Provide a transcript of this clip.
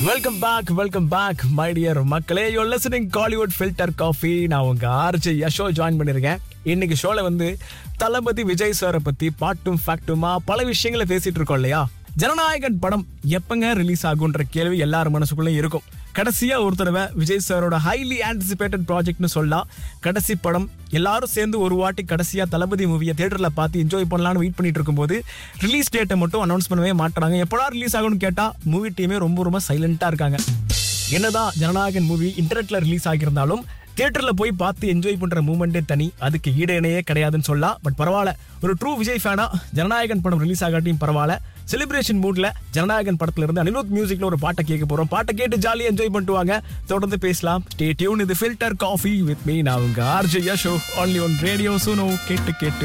welcome back welcome back my dear மக்களே you're listening Kollywood filter coffee நான் உங்க RJ Yasho join பண்ணிருக்கேன் இன்னைக்கு ஷோல வந்து தளபதி விஜய் சாரை பத்தி பாட்டும் ஃபேக்ட்டுமா பல விஷயங்களை பேசிட்டு இருக்கோம் இல்லையா ஜனநாயகன் படம் எப்பங்க ரிலீஸ் ஆகுன்ற கேள்வி எல்லார் மனசுக்குள்ளயும் இருக்கும் கடைசியா ஒரு தடவை விஜய் சாரோட ஹைலி ஆன்டிசிபேட்டட் ப்ராஜெக்ட்னு சொல்லலாம் கடைசி படம் எல்லாரும் சேர்ந்து ஒரு வாட்டி கடைசியா தளபதி மூவியை தியேட்டர்ல பார்த்து என்ஜாய் பண்ணலாம்னு வெயிட் பண்ணிட்டு இருக்கும்போது ரிலீஸ் டேட்டை மட்டும் அனௌன்ஸ் பண்ணவே மாட்டாங்க எப்படா ரிலீஸ் ஆகும்னு கேட்டா மூவி டீமே ரொம்ப ரொம்ப சைலண்டா இருக்காங்க என்னதான் ஜனநாயகன் மூவி இன்டர்நெட்ல ரிலீஸ் ஆகியிருந்தாலும் தியேட்டர்ல போய் பார்த்து என்ஜாய் பண்ற மூமெண்டே தனி அதுக்கு ஈடு இணையே கிடையாதுன்னு சொல்லலாம் பட் பரவாயில்ல ஒரு ட்ரூ விஜய் ஃபேனா ஜனநாயகன் படம் ரிலீஸ் ஆகாட்டியும் பரவாயில்ல செலிப்ரேஷன் மூட்ல ஜனநாயகன் படத்துல இருந்து அனிருத் மியூசிக்ல ஒரு பாட்டை கேட்க போறோம் பாட்டை கேட்டு ஜாலியா என்ஜாய் பண்ணிட்டு வாங்க தொடர்ந்து பேசலாம் ஸ்டே டியூன் இது ஃபில்டர் காஃபி வித் மீ நான் உங்க RJ Yasho only one radio Suno கேட்டு கேட்டு